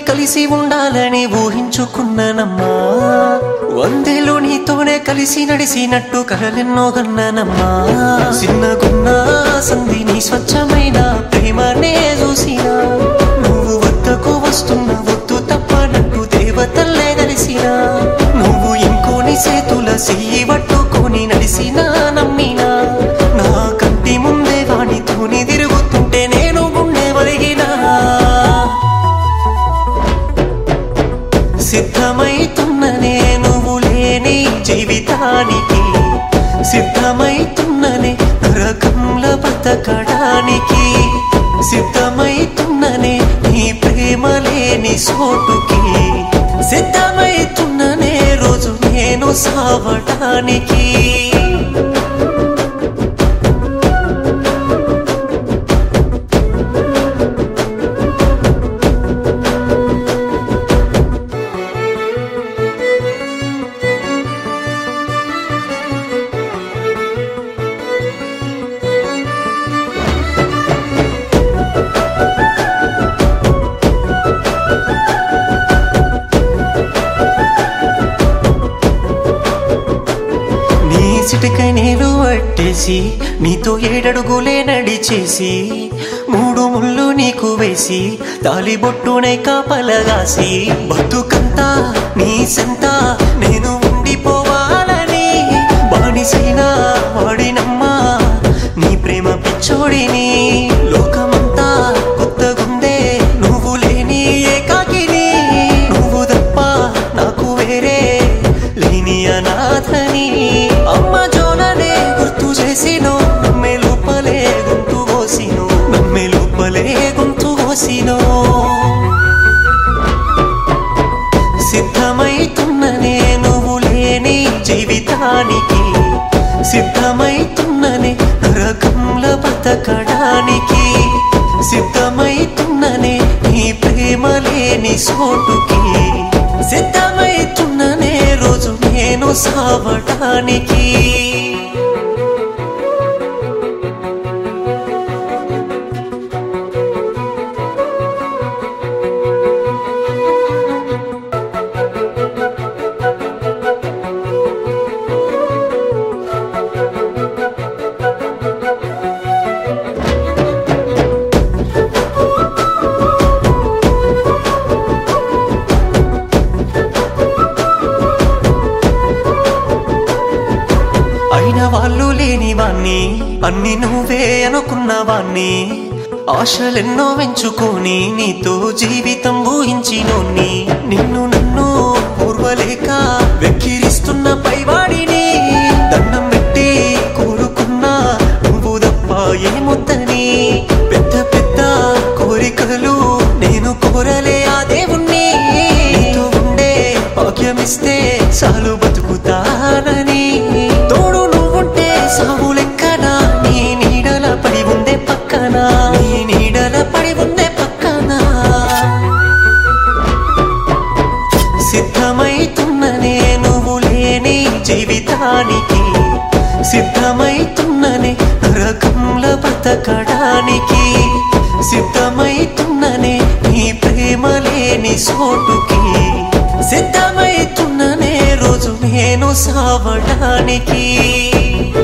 కలిసి ఉండాలని ఊహించుకున్నానమ్మా వందేళ్ళు నీతోనే కలిసి నడిసినట్టు కలలెన్నో గన్నానమ్మా చిన్నగున్న సంధిని స్వచ్ఛమైన ప్రేమనే చూసినా నువ్వు వద్దకు వస్తున్న వద్దు తప్పనట్టు దేవతల్లే కలిసినా నువ్వు ఇంకోని చేతుల చెయ్యి పట్టుకొని నడిసినా నమ్మినా నా కంటి ముందే వాణితోని తిరుగుతుంటే నేను గుండె వరిగినా సిద్ధమైతున్ననే నువ్వు లేని జీవితానికి సిద్ధమైతున్ననే నరకంలో బతకడానికి సిద్ధమైతున్ననే నీ ప్రేమ లేని సోటుకి సిద్ధమైతున్ననే రోజు నేను సావటానికి నీ సిటికై నేను పట్టేసి నీతో ఏడడుగులే నడిచేసి మూడు ముళ్ళు నీకు వేసి తాలిబొట్టునై కాపలగాసి బతుకంతా నీ సంత నేను ఉండిపోవాలని బానిసైన వాడినమ్మా నీ ప్రేమ పిచ్చోడిని లోకమంతా కొత్తగుందే నువ్వు లేని ఏకాకిని నువ్వు తప్ప నాకు వేరే లేని అనాథని అమ్మ జోననే గుర్తు చేసినో నమ్మే లోపలే గొంతు కోసినో నమ్మే లోపలే గొంతు కోసినో సిద్ధమైతున్ననే నువ్వు లేని జీవితానికి సిద్ధమైతున్ననే నరకంలో బతకడానికి సిద్ధమైతున్ననే నీ ప్రేమ లేని సోటుకి సిద్ధమైతున్ననే రోజు నేను సావటానికి అయిన వాళ్ళు లేని వాణ్ణి అన్ని నువ్వే అనుకున్న వాణ్ణి ఆశలెన్నో పెంచుకొని నీతో జీవితం ఊహించినోన్ని నిన్ను నన్ను పూర్వలేక వెక్కిరిస్తున్న పైవాడిని దండం పెట్టి కోరుకున్నా నువ్వు తప్ప ఏమొద్దని పెద్ద పెద్ద కోరికలు నేను కోరలే ఆ దేవుణ్ణి నీతో ఉండే భాగ్యమిస్తే చాలు బతుకుతానని తోడు నువ్వుంటే సాగు లెక్కన నీ నీడల పడి ఉందే పక్కన నీ నీడల పడి ఉందే పక్కన సిద్ధమైతున్ననే నువ్వు లేని జీవితానికి సిద్ధమైతున్ననే నరకంలో బతకడానికి సిద్ధమైతున్ననే నీ ప్రేమ లేని సోటుకి సిద్ధమైతున్ననే రోజు నేను సావడానికి